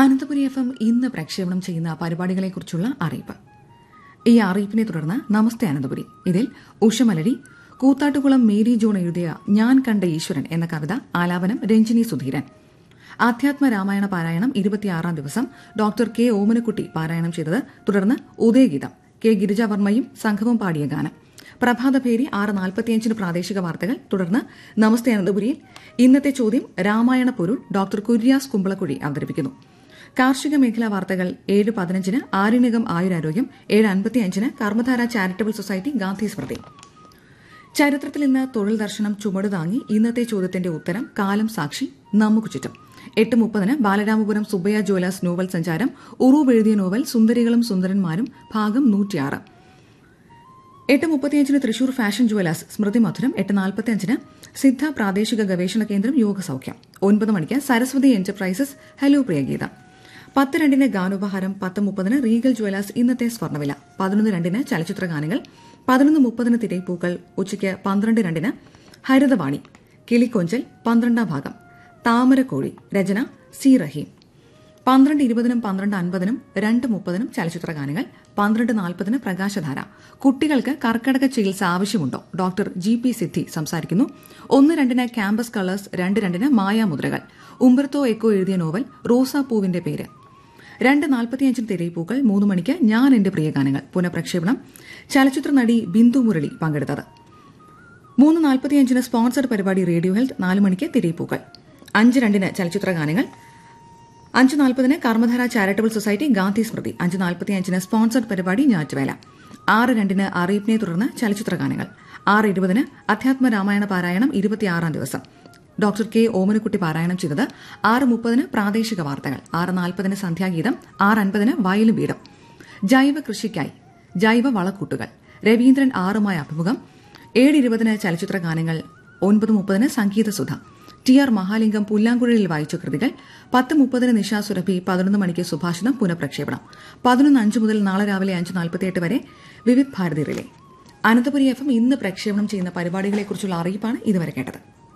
Ananthapuri F M ഇന്ന് പ്രക്ഷേപണം ചെയ്യുന്ന പരിപാടികളെക്കുറിച്ചുള്ള അറിയിപ്പ് ഈ അറിയിപ്പിനെ തുടർന്ന് നമസ്തേ അനന്തപുരി ഇതിൽ ഉഷമലരി കൂത്താട്ടുകുളം മേരി ജോൺ എഴുതിയ ഞാൻ കണ്ട ഈശ്വരൻ എന്ന കവിത ആലാപനം രഞ്ജിനി സുധീരൻ ആധ്യാത്മ രാമായണ പാരായണം ഇരുപത്തിയാറാം ദിവസം ഡോക്ടർ കെ ഓമനക്കുട്ടി പാരായണം ചെയ്തത് തുടർന്ന് ഉദയഗീതം കെ ഗിരിജാവർമ്മയും സംഘവും പാടിയ ഗാനം പ്രഭാതഭേരി ആറ് നാൽപ്പത്തിയഞ്ചിന് പ്രാദേശിക വാർത്തകൾ തുടർന്ന് നമസ്തേ അനന്തപുരിയിൽ ഇന്നത്തെ ചോദ്യം രാമായണ പൊരുൾ ഡോക്ടർ കുര്യാസ് കുമ്പളക്കുഴി അവതരിപ്പിക്കുന്നു കാർഷിക മേഖലാ വാർത്തകൾ ഏഴ് പതിനഞ്ചിന് ആരുണ്യകം ആയുരാരോഗ്യം ഏഴ് അൻപത്തിയഞ്ചിന് കർമ്മധാര ചാരിറ്റബിൾ സൊസൈറ്റി ഗാന്ധി സ്മൃതി ചരിത്രത്തിൽ ഇന്ന് തൊഴിൽ ദർശനം ചുമടുതാങ്ങി ഇന്നത്തെ ചോദ്യത്തിന്റെ ഉത്തരം കാലം സാക്ഷി നമുക്ക് ചുറ്റും എട്ട് മുപ്പതിന് ബാലരാമപുരം സുബ്ബയ്യ ജ്വല്ലേഴ്സ് നോവൽ സഞ്ചാരം ഉറൂബ് എഴുതിയ നോവൽ സുന്ദരികളും സുന്ദരന്മാരും ഭാഗം നൂറ്റിയാറ് എട്ട് മുപ്പത്തിയഞ്ചിന് തൃശൂർ ഫാഷൻ ജുവലേഴ്സ് സ്മൃതി മധുരം എട്ട് നാൽപ്പത്തിയഞ്ചിന് സിദ്ധ പ്രാദേശിക ഗവേഷണ കേന്ദ്രം യോഗസൌഖ്യം ഒൻപത് മണിക്ക് സരസ്വതി എന്റർപ്രൈസസ് ഹലോ പ്രിയഗീത പത്ത് രണ്ടിന് ഗാനോപഹാരം പത്ത് മുപ്പതിന് റീഗൽ ജുവലേഴ്സ് ഇന്നത്തെ സ്വർണ്ണവില പതിനൊന്ന് രണ്ടിന് ചലച്ചിത്ര ഗാനങ്ങൾ പതിനൊന്ന് മുപ്പതിന് തിരയിപ്പൂക്കൾ ഉച്ചയ്ക്ക് പന്ത്രണ്ട് രണ്ടിന് ഹരിതവാണി കിളിക്കൊഞ്ചൽ പന്ത്രണ്ടാം ഭാഗം താമരക്കോഴി രചന സി റഹീം പന്ത്രണ്ട് ഇരുപതിനും പന്ത്രണ്ട് അൻപതിനും രണ്ട് മുപ്പതിനും ചലച്ചിത്ര ഗാനങ്ങൾ പന്ത്രണ്ട് നാൽപ്പതിന് പ്രകാശധാര കുട്ടികൾക്ക് കർക്കടക ചികിത്സ ആവശ്യമുണ്ടോ ഡോക്ടർ ജി പി സിദ്ധി സംസാരിക്കുന്നു ഒന്ന് രണ്ടിന് ക്യാമ്പസ് കളേഴ്സ് രണ്ട് രണ്ടിന് മായാമുദ്രകൾ ഉംബർത്തോ എക്കോ എഴുതിയ നോവൽ റോസാപ്പൂവിന്റെ പേര് രണ്ട് നാൽപ്പത്തിയഞ്ചിന് തിരയിപ്പൂക്കൾ മൂന്ന് മണിക്ക് ഞാൻ എന്റെ പ്രിയ ഗാനങ്ങൾ പുനഃപ്രക്ഷേപണം ചലച്ചിത്ര നടി ബിന്ദു മുരളി പങ്കെടുത്തത് മൂന്ന് നാൽപ്പത്തിയഞ്ചിന് സ്പോൺസർഡ് പരിപാടി റേഡിയോ ഹെൽത്ത് നാല് മണിക്ക് തിരയിപ്പൂക്കൾ അഞ്ച് രണ്ടിന് ചലച്ചിത്ര ഗാനങ്ങൾ അഞ്ച് നാൽപ്പതിന് കർമ്മധാര ചാരിറ്റബിൾ സൊസൈറ്റി ഗാന്ധി സ്മൃതി അഞ്ച് നാൽപ്പത്തിയഞ്ചിന് സ്പോൺസർഡ് പരിപാടി ഞാറ്റുവേല ആറ് രണ്ടിന് അറിയിപ്പിനെ തുടർന്ന് ചലച്ചിത്ര ഗാനങ്ങൾ ആറ് ഇരുപതിന് അധ്യാത്മ രാമായണ പാരായണം ഇരുപത്തിയാറാം ദിവസം ഡോക്ടർ കെ ഓമനക്കുട്ടി പാരായണം ചെയ്തത് ആറ് മുപ്പതിന് പ്രാദേശിക വാർത്തകൾ ആറ് നാൽപ്പതിന് സന്ധ്യാഗീതം ആറ് അൻപതിന് വയലും വീടും ജൈവ കൃഷിക്കായി ജൈവ വളക്കൂട്ടുകൾ രവീന്ദ്രൻ ആറുമായ അഭിമുഖം ഏഴ് ഇരുപതിന് ചലച്ചിത്ര ഗാനങ്ങൾ ഒൻപത് മുപ്പതിന് സംഗീതസുധ ടി ആർ മഹാലിംഗം പുല്ലാങ്കുഴലിൽ വായിച്ച കൃതികൾ പത്ത് മുപ്പതിന് നിശാ സുരഭി പതിനൊന്ന് മണിക്ക് സുഭാഷിതം പുനഃപ്രക്ഷേപണം പതിനൊന്ന് അഞ്ച് മുതൽ നാളെ രാവിലെ അഞ്ച് നാൽപ്പത്തിയെട്ട് വരെ Vividh Bharati relay Ananthapuri F M ഇന്ന് പ്രക്ഷേപണം ചെയ്യുന്ന പരിപാടികളെക്കുറിച്ചുള്ള അറിയിപ്പാണ് ഇതുവരെ കേട്ടത്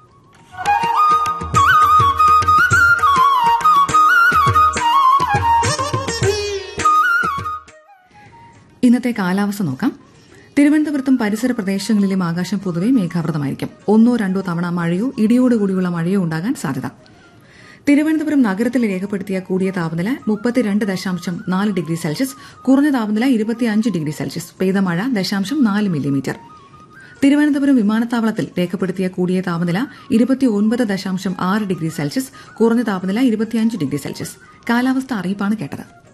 ഇന്നത്തെ കാലാവസ്ഥ നോക്കാം തിരുവനന്തപുരത്തും പരിസര പ്രദേശങ്ങളിലും ആകാശം പൊതുവെ മേഘാവൃതമായിരിക്കും ഒന്നോ രണ്ടോ തവണ മഴയോ ഇടിയോടുകൂടിയുള്ള മഴയോ ഉണ്ടാകാൻ സാധ്യത തിരുവനന്തപുരം നഗരത്തിൽ രേഖപ്പെടുത്തിയ കൂടിയ താപനില മുപ്പത്തിരണ്ട് ദശാംശം നാല് ഡിഗ്രി സെൽഷ്യസ് കുറഞ്ഞ താപനില ഇരുപത്തിയഞ്ച് ഡിഗ്രി സെൽഷ്യസ് പെയ്ത മഴ ദശാംശം നാല് മില്ലിമീറ്റർ തിരുവനന്തപുരം വിമാനത്താവളത്തിൽ രേഖപ്പെടുത്തിയ കൂടിയ താപനില ഇരുപത്തിയൊൻപത് ദശാംശം ആറ് ഡിഗ്രി സെൽഷ്യസ് കുറഞ്ഞ താപനില ഇരുപത്തിയഞ്ച് ഡിഗ്രി സെൽഷ്യസ് കാലാവസ്ഥ അറിയിപ്പാണ് കേട്ടത്